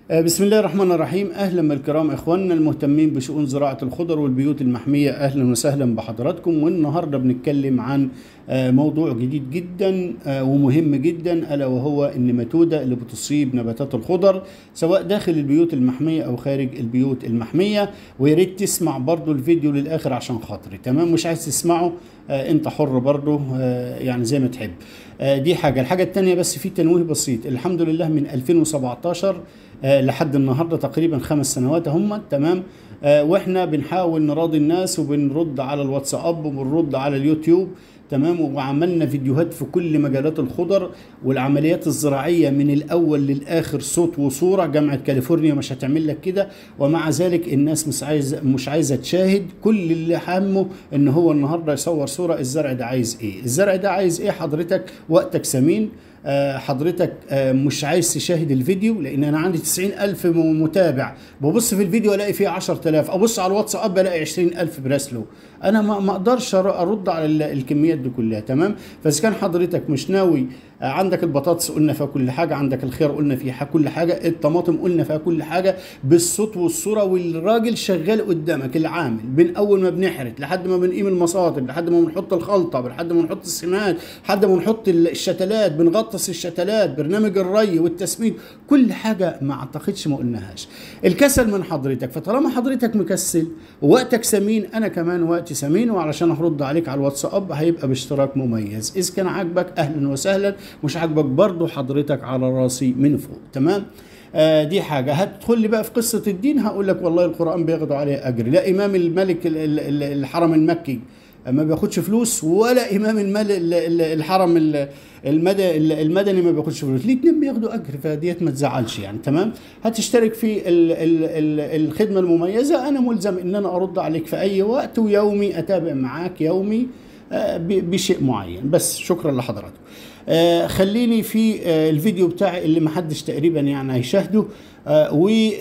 آه، بسم الله الرحمن الرحيم اهلا بالكرام اخواننا المهتمين بشؤون زراعه الخضر والبيوت المحميه اهلا وسهلا بحضراتكم والنهارده بنتكلم عن آه، موضوع جديد جدا آه، ومهم جدا الا وهو النماتوده اللي بتصيب نباتات الخضر سواء داخل البيوت المحميه او خارج البيوت المحميه ويا ريت تسمع برضو الفيديو للاخر عشان خاطري تمام مش عايز تسمعه آه، انت حر برضو آه، يعني زي ما تحب آه، دي حاجه الحاجه الثانيه بس في تنويه بسيط الحمد لله من 2017 آه، لحد النهارده تقريبا خمس سنوات هم تمام آه، واحنا بنحاول نراضي الناس وبنرد على الواتساب وبنرد على اليوتيوب تمام وعملنا فيديوهات في كل مجالات الخضر والعمليات الزراعيه من الاول للاخر صوت وصوره جامعه كاليفورنيا مش هتعمل لك كده ومع ذلك الناس مش عايزه مش عايزه تشاهد كل اللي همه ان هو النهارده يصور صوره الزرع ده عايز ايه الزرع ده عايز ايه حضرتك وقتك ثمين آه، حضرتك آه، مش عايز تشاهد الفيديو لان انا عندي 90 الف م- متابع ببص في الفيديو الاقي فيه 10000 ابص على الواتساب الاقي 20 الف براسلو انا ما ما اقدرش أر- ارد على ال- الكميات دي كلها تمام فاذا كان حضرتك مش ناوي آه، عندك البطاطس قلنا فيها كل حاجه عندك الخيار قلنا فيها كل حاجه الطماطم قلنا فيها كل حاجه بالصوت والصوره والراجل شغال قدامك العامل من اول ما بنحرث لحد ما بنقيم المصاطب لحد ما بنحط الخلطه لحد ما نحط السماد لحد ما نحط الشتلات بنغطس الشتلات برنامج الري والتسميد كل حاجه ما اعتقدش ما قلناهاش الكسل من حضرتك فطالما حضرتك مكسل ووقتك ثمين انا كمان وقتي ثمين وعلشان هرد عليك على الواتساب هيبقى باشتراك مميز اذا كان عاجبك اهلا وسهلا مش عاجبك برضو حضرتك على راسي من فوق تمام آه دي حاجة هتدخل لي بقى في قصة الدين هقول لك والله القرآن بياخدوا عليه أجر لا إمام الملك ال- ال- ال- الحرم المكي ما بياخدش فلوس ولا إمام المل ال- ال- الحرم ال- المدني المدني ما بياخدش فلوس الاثنين بياخدوا أجر فديت ما تزعلش يعني تمام هتشترك في ال ال ال الخدمة المميزة أنا ملزم إن أنا أرد عليك في أي وقت ويومي أتابع معاك يومي آه، ب- بشيء معين بس شكرا لحضراتكم آه، خليني في آه، الفيديو بتاعي اللي محدش تقريبا يعني هيشاهده آه،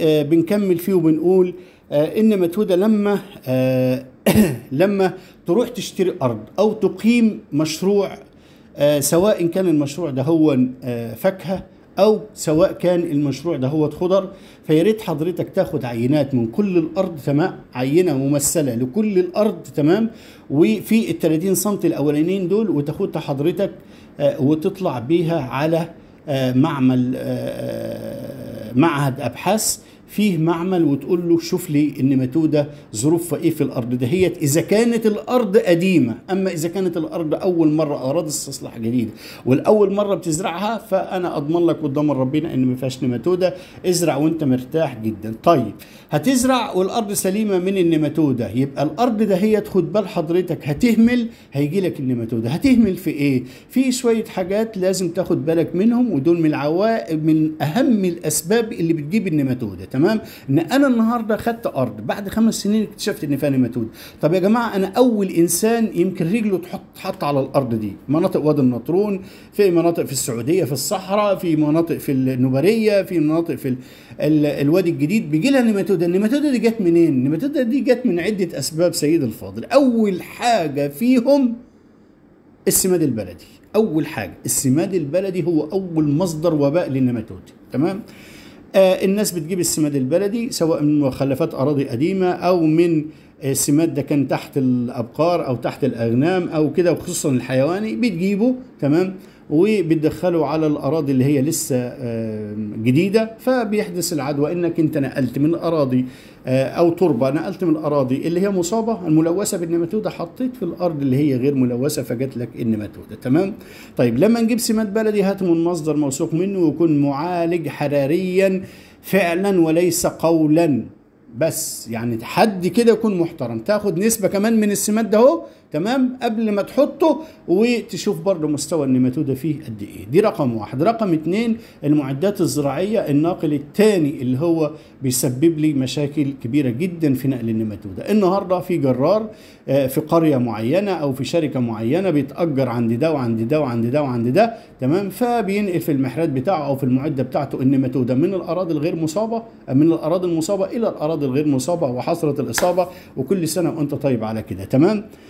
وبنكمل فيه وبنقول آه، ان متودة لما آه، لما تروح تشتري ارض او تقيم مشروع آه، سواء كان المشروع ده هو آه، فاكهه او سواء كان المشروع ده هو خضر فيا ريت حضرتك تاخد عينات من كل الارض تمام عينه ممثله لكل الارض تمام وفي ال 30 سم الاولانيين دول وتاخدها حضرتك آه، وتطلع بيها على آه، معمل آه، معهد ابحاث فيه معمل وتقول له شوف لي النماتوده ظروفها ايه في الارض دهيت اذا كانت الارض قديمه اما اذا كانت الارض اول مره اراضي استصلاح جديده والاول مره بتزرعها فانا اضمن لك قدام ربنا ان ما فيهاش نماتوده ازرع وانت مرتاح جدا طيب هتزرع والارض سليمه من النماتوده يبقى الارض دهيت خد بال حضرتك هتهمل هيجي لك النماتوده هتهمل في ايه في شويه حاجات لازم تاخد بالك منهم ودول من العوائق من اهم الاسباب اللي بتجيب النماتوده تمام ان انا النهارده خدت ارض بعد خمس سنين اكتشفت ان فيها نماتوده طب يا جماعه انا اول انسان يمكن رجله تحط تحط على الارض دي مناطق وادي النطرون في مناطق في السعوديه في الصحراء في مناطق في النوبريه في مناطق في ال ال الوادي الجديد بيجي لها نماتوده النماتوده دي جت منين النماتوده دي جت من عده اسباب سيد الفاضل اول حاجه فيهم السماد البلدي اول حاجه السماد البلدي هو اول مصدر وباء للنماتود تمام آه الناس بتجيب السماد البلدي سواء من مخلفات اراضي قديمه او من آه، السماد ده كان تحت الابقار او تحت الاغنام او كده وخصوصا الحيواني بتجيبه تمام وبتدخله على الاراضي اللي هي لسه آه، جديده فبيحدث العدوى انك انت نقلت من اراضي آه، او تربه نقلت من الاراضي اللي هي مصابه الملوثه بالنماتوده حطيت في الارض اللي هي غير ملوثه فجات لك النماتوده تمام طيب لما نجيب سماد بلدي هات من مصدر موثوق منه ويكون معالج حراريا فعلا وليس قولا بس يعني حد كده يكون محترم تاخد نسبة كمان من السماد ده اهو تمام قبل ما تحطه وتشوف برضه مستوى النماتوده فيه قد ايه دي رقم واحد رقم اتنين المعدات الزراعية الناقل الثاني اللي هو بيسبب لي مشاكل كبيرة جدا في نقل النماتوده النهاردة في جرار آه، في قرية معينة او في شركة معينة بيتأجر عند ده وعند ده وعند ده وعند ده تمام فبينقل في المحرات بتاعه او في المعدة بتاعته النماتوده من الاراضي الغير مصابة من الاراضي المصابة الى الاراضي الغير مصابة وحصلت الاصابة وكل سنة وانت طيب على كده تمام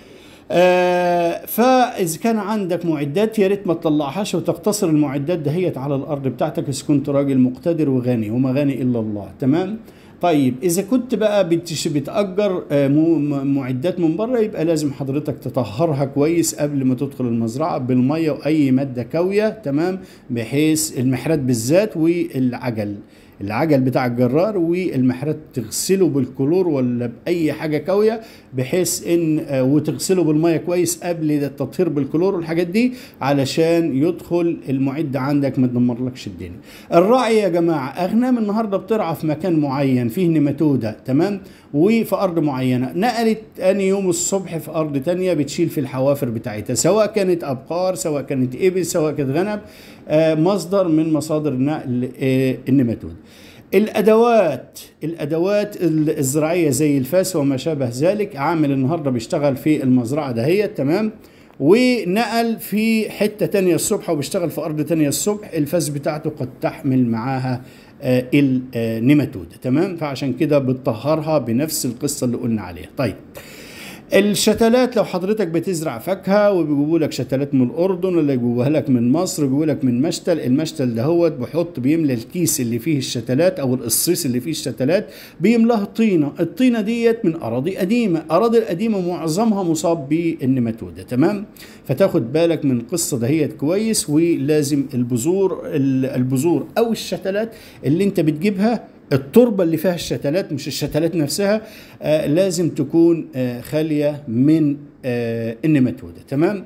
آه فاذا كان عندك معدات يا ريت ما تطلعهاش وتقتصر المعدات دهيت على الارض بتاعتك اذا كنت راجل مقتدر وغني وما غني الا الله تمام طيب اذا كنت بقى بتش بتاجر آه، مو- م- معدات من بره يبقى لازم حضرتك تطهرها كويس قبل ما تدخل المزرعه بالميه واي ماده كاويه تمام بحيث المحرات بالذات والعجل العجل بتاع الجرار والمحرات تغسله بالكلور ولا باي حاجه كاويه بحيث ان آه، وتغسله بالميه كويس قبل التطهير بالكلور والحاجات دي علشان يدخل المعد عندك ما تدمرلكش الدنيا الراعي يا جماعه اغنام النهارده بترعى في مكان معين فيه نماتوده تمام وفي ارض معينه نقلت اني يوم الصبح في ارض تانية بتشيل في الحوافر بتاعتها سواء كانت ابقار سواء كانت ابل سواء كانت غنم آه، مصدر من مصادر نقل آه، النماتود الادوات الادوات ال- الزراعيه زي الفاس وما شابه ذلك عامل النهارده بيشتغل في المزرعه دهيت تمام ونقل في حته تانية الصبح وبيشتغل في ارض تانية الصبح الفاس بتاعته قد تحمل معاها آه، النماتود تمام فعشان كده بتطهرها بنفس القصه اللي قلنا عليها طيب الشتلات لو حضرتك بتزرع فاكهه وبيجيبوا لك شتلات من الاردن ولا يجيبوها لك من مصر يجيبوا لك من مشتل المشتل دهوت بيحط بيملى الكيس اللي فيه الشتلات او القصيص اللي فيه الشتلات بيملاه طينه الطينه ديت من اراضي قديمه اراضي القديمه معظمها مصاب بالنماتوده تمام فتاخد بالك من القصه دهيت كويس ولازم البذور البذور او الشتلات اللي انت بتجيبها التربه اللي فيها الشتلات مش الشتلات نفسها آه لازم تكون آه خاليه من آه النماتوده تمام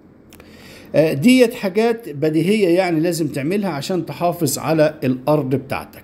آه ديت حاجات بديهيه يعني لازم تعملها عشان تحافظ على الارض بتاعتك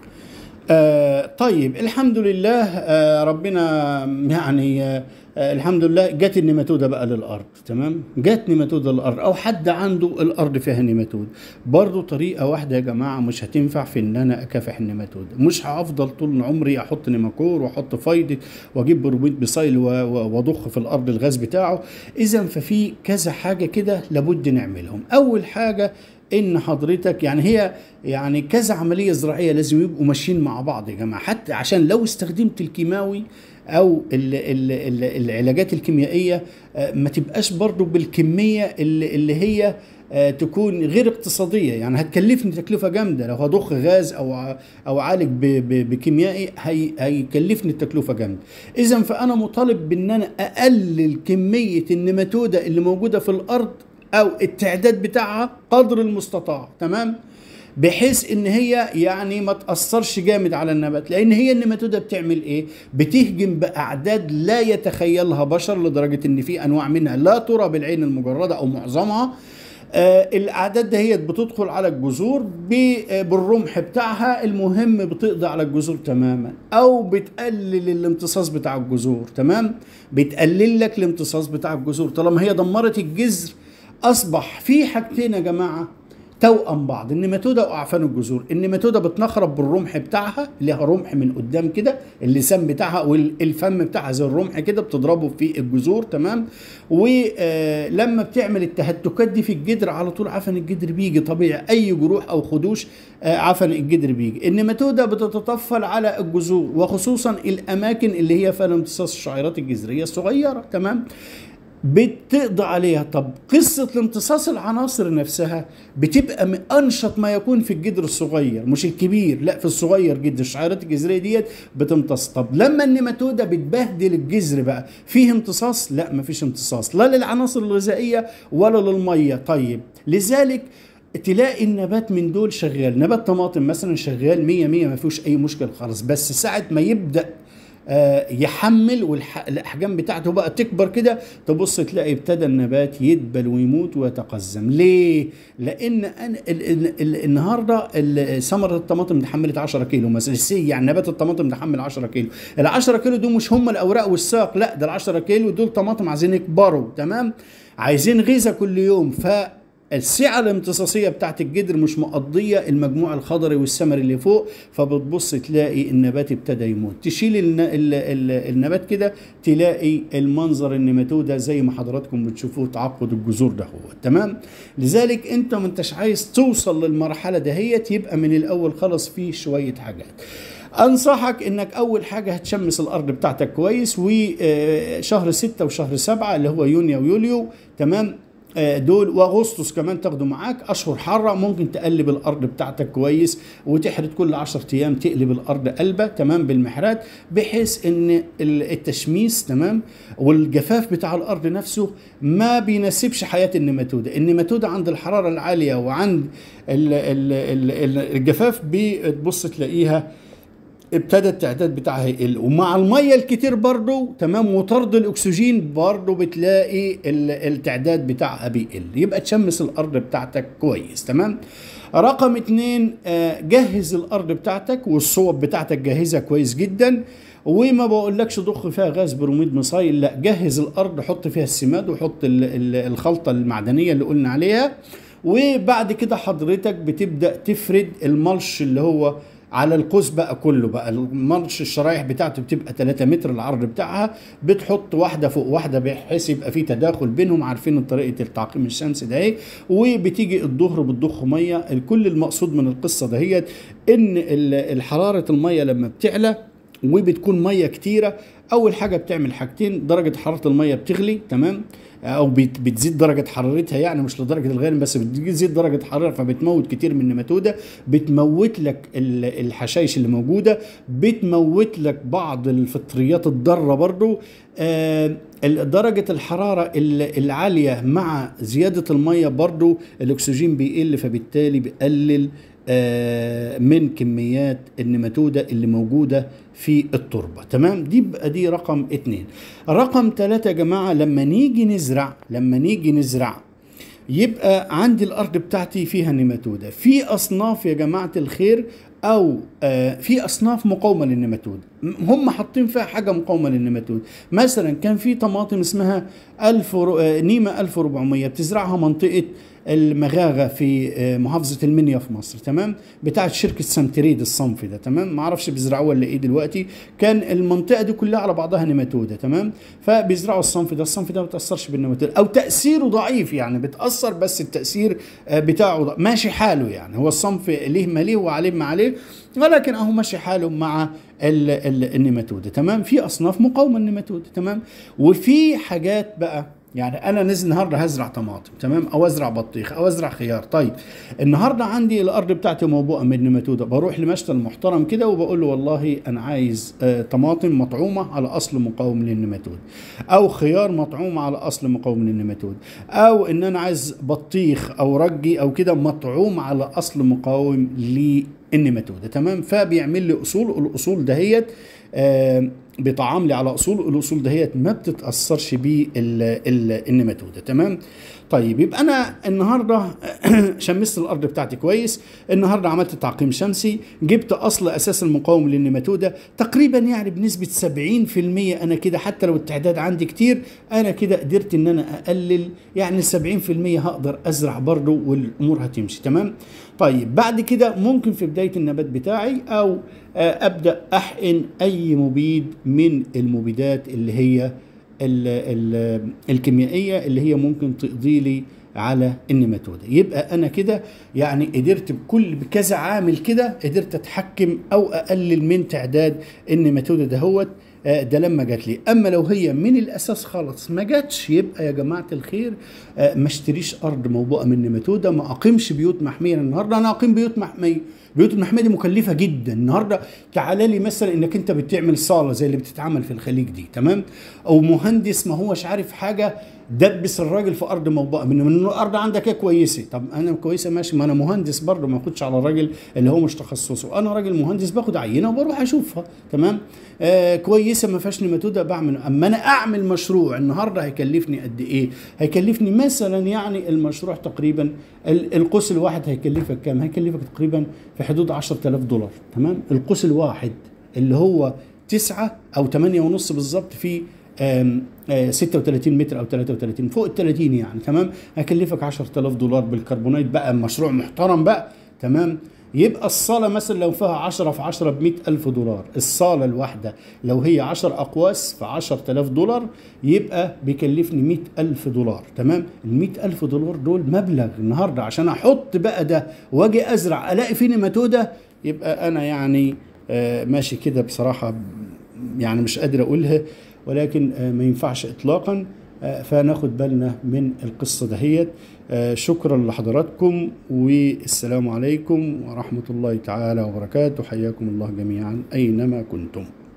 آه طيب الحمد لله آه ربنا يعني آه آه الحمد لله جت النماتوده بقى للارض تمام جت نماتوده للارض او حد عنده الارض فيها نماتود برضو طريقه واحده يا جماعه مش هتنفع في ان انا اكافح النماتود مش هفضل طول عمري احط نماكور واحط فايده واجيب بروبيت بصيل و- و- واضخ في الارض الغاز بتاعه اذا ففي كذا حاجه كده لابد نعملهم اول حاجه ان حضرتك يعني هي يعني كذا عمليه زراعيه لازم يبقوا ماشيين مع بعض يا جماعه حتى عشان لو استخدمت الكيماوي او ال ال ال العلاجات الكيميائيه آه، ما تبقاش برضو بالكميه اللي, اللي هي آه، تكون غير اقتصاديه يعني هتكلفني تكلفه جامده لو هضخ غاز او ع- او عالج ب- ب- بكيميائي هي هيكلفني التكلفه جامده اذا فانا مطالب بان انا اقلل كميه النماتوده اللي موجوده في الارض او التعداد بتاعها قدر المستطاع تمام بحيث ان هي يعني ما تاثرش جامد على النبات لان هي النماتوده بتعمل ايه بتهجم باعداد لا يتخيلها بشر لدرجه ان في انواع منها لا ترى بالعين المجرده او معظمها آه الاعداد دهيت بتدخل على الجذور ب- آه، بالرمح بتاعها المهم بتقضي على الجذور تماما او بتقلل الامتصاص بتاع الجذور تمام بتقلل لك الامتصاص بتاع الجذور طالما هي دمرت الجذر اصبح في حاجتين يا جماعه توأم بعض النماتوده واعفان الجذور النماتوده بتنخرب بالرمح بتاعها ليها رمح من قدام كده اللسان بتاعها والفم بتاعها زي الرمح كده بتضربه في الجذور تمام ولما بتعمل التهتكات دي في الجدر على طول عفن الجدر بيجي طبيعي اي جروح او خدوش آه، عفن الجدر بيجي النماتوده بتتطفل على الجذور وخصوصا الاماكن اللي هي فيها امتصاص الشعيرات الجذريه الصغيره تمام بتقضي عليها طب قصة الامتصاص العناصر نفسها بتبقى من أنشط ما يكون في الجدر الصغير مش الكبير لا في الصغير جدا الشعيرات الجذرية ديت بتمتص طب لما النماتودة بتبهدل الجذر بقى فيه امتصاص لا مفيش امتصاص لا للعناصر الغذائية ولا للمية طيب لذلك تلاقي النبات من دول شغال نبات طماطم مثلا شغال مية مية ما فيهوش أي مشكلة خالص بس ساعة ما يبدأ آه، يحمل والاحجام بتاعته بقى تكبر كده تبص تلاقي ابتدى النبات يدبل ويموت ويتقزم ليه لان أنا ال ال ال النهارده ال- ثمره الطماطم اتحملت 10 كيلو مثلا السي يعني نبات الطماطم اتحمل 10 كيلو ال 10 كيلو دول مش هم الاوراق والساق لا ده ال 10 كيلو دول طماطم عايزين يكبروا تمام عايزين غذاء كل يوم ف السعة الامتصاصية بتاعت الجدر مش مقضية المجموع الخضري والثمري اللي فوق فبتبص تلاقي النبات ابتدى يموت تشيل الن... ال... ال... النبات كده تلاقي المنظر النماتوده زي ما حضراتكم بتشوفوه تعقد الجذور ده هو تمام لذلك انت ما انتش عايز توصل للمرحلة دهيت يبقى من الاول خلص فيه شوية حاجات انصحك انك اول حاجه هتشمس الارض بتاعتك كويس وشهر ستة وشهر سبعة اللي هو يونيو ويوليو تمام آه، دول واغسطس كمان تاخده معاك اشهر حاره ممكن تقلب الارض بتاعتك كويس وتحرد كل 10 ايام تقلب الارض قلبه تمام بالمحرات بحيث ان ال- التشميس تمام والجفاف بتاع الارض نفسه ما بيناسبش حياه النماتوده النماتوده عند الحراره العاليه وعند ال- ال- ال- ال- الجفاف بتبص تلاقيها ابتدى التعداد بتاعها يقل ومع الميه الكتير برضو تمام وطرد الاكسجين برضو بتلاقي ال- التعداد بتاعها بيقل يبقى تشمس الارض بتاعتك كويس تمام رقم اتنين آه، جهز الارض بتاعتك والصوب بتاعتك جهزها كويس جدا وما بقولكش ضخ فيها غاز بروميد مصايل لا جهز الارض حط فيها السماد وحط ال- ال- الخلطه المعدنيه اللي قلنا عليها وبعد كده حضرتك بتبدا تفرد الملش اللي هو على القوس بقى كله بقى المرش الشرايح بتاعته بتبقى 3 متر العرض بتاعها بتحط واحده فوق واحده بحيث يبقى في تداخل بينهم عارفين طريقه التعقيم الشمس ده ايه وبتيجي الظهر بتضخ ميه الكل المقصود من القصه دهيت ان ال- حراره الميه لما بتعلى وبتكون ميه كتيره اول حاجه بتعمل حاجتين درجه حراره الميه بتغلي تمام او بت- بتزيد درجه حرارتها يعني مش لدرجه الغالي بس بتزيد درجه حراره فبتموت كتير من النماتوده بتموت لك ال- الحشائش اللي موجوده بتموت لك بعض الفطريات الضاره برضو آه، ال- درجة الحرارة ال- العالية مع زيادة المية برضو الأكسجين بيقل فبالتالي بيقلل آه، من كميات النماتودة اللي موجودة في التربة تمام دي بقى دي رقم اتنين رقم ثلاثة يا جماعة لما نيجي نزرع لما نيجي نزرع يبقى عندي الارض بتاعتي فيها نيماتوده في اصناف يا جماعه الخير او آه في اصناف مقاومه للنيماتود م- هم حاطين فيها حاجه مقاومه للنيماتود مثلا كان في طماطم اسمها 1000 ور- آه، نيمه 1400 بتزرعها منطقه المغاغه في آه، محافظه المنيا في مصر تمام بتاعت شركه سامتريد الصنف ده تمام ما اعرفش بيزرعوه ولا ايه دلوقتي كان المنطقه دي كلها على بعضها نيماتوده تمام فبيزرعوا الصنف ده الصنف ده ما بتاثرش بالنيماتود او تاثيره ضعيف يعني بتاثر بس التاثير آه، بتاعه ض- ماشي حاله يعني هو الصنف ليه ما ليه وعليه ما عليه ولكن اهو ماشي حاله مع ال- ال- النيماتوده تمام في اصناف مقاومه للنيماتوده تمام وفي حاجات بقى يعني انا نزل النهارده هزرع طماطم تمام او ازرع بطيخ او ازرع خيار طيب النهارده عندي الارض بتاعتي موبوءه من النماتوده بروح لمشتل محترم كده وبقول له والله انا عايز آه، طماطم مطعومه على اصل مقاوم للنماتود او خيار مطعوم على اصل مقاوم للنماتود او ان انا عايز بطيخ او رجي او كده مطعوم على اصل مقاوم للنماتوده تمام فبيعمل لي اصول الاصول دهيت آه، بيطعم لي على اصول الاصول دهيت ما بتتاثرش بالنماتوده تمام طيب يبقى انا النهارده شمست الارض بتاعتي كويس النهارده عملت تعقيم شمسي جبت اصل اساس المقاوم للنماتوده تقريبا يعني بنسبه 70% انا كده حتى لو التعداد عندي كتير انا كده قدرت ان انا اقلل يعني 70% هقدر ازرع برضه والامور هتمشي تمام طيب بعد كده ممكن في بدايه النبات بتاعي او آه، ابدا احقن اي مبيد من المبيدات اللي هي ال ال الكيميائيه اللي هي ممكن تقضي لي على النماتوده يبقى انا كده يعني قدرت بكل بكذا عامل كده قدرت اتحكم او اقلل من تعداد النماتوده دهوت آه، ده لما جات لي اما لو هي من الاساس خالص ما جاتش يبقى يا جماعه الخير آه، ما اشتريش ارض موبوءه من نماتوده ما اقيمش بيوت محميه النهارده انا اقيم بيوت محميه بيوت المحميه دي مكلفه جدا النهارده تعالى لي مثلا انك انت بتعمل صاله زي اللي بتتعمل في الخليج دي تمام او مهندس ما هوش عارف حاجه دبس الراجل في ارض موبوءه من من الارض عندك ايه كويسه طب انا كويسه ماشي ما انا مهندس برضه ما اخدش على الراجل اللي هو مش تخصصه انا راجل مهندس باخد عينه وبروح اشوفها تمام آه كويسه ما فيهاش نماتوده بعمل اما انا اعمل مشروع النهارده هيكلفني قد ايه هيكلفني مثلا يعني المشروع تقريبا ال- القوس الواحد هيكلفك كام هيكلفك تقريبا في حدود 10000 دولار تمام القوس الواحد اللي هو تسعة أو تمانية ونص بالظبط في آم، آه، 36 متر او 33 فوق ال 30 يعني تمام هكلفك 10000 دولار بالكربونات بقى مشروع محترم بقى تمام يبقى الصالة مثلا لو فيها 10 في 10 ب ألف دولار الصالة الواحدة لو هي 10 أقواس في 10000 دولار يبقى بيكلفني 100 ألف دولار تمام ال 100 ألف دولار دول مبلغ النهاردة عشان أحط بقى ده وأجي أزرع ألاقي فيه نماتودة يبقى أنا يعني آه، ماشي كده بصراحة يعني مش قادر أقولها ولكن آه، ما ينفعش إطلاقا آه، فناخد بالنا من القصة دهيت آه، شكرا لحضراتكم والسلام عليكم ورحمة الله تعالى وبركاته حياكم الله جميعا أينما كنتم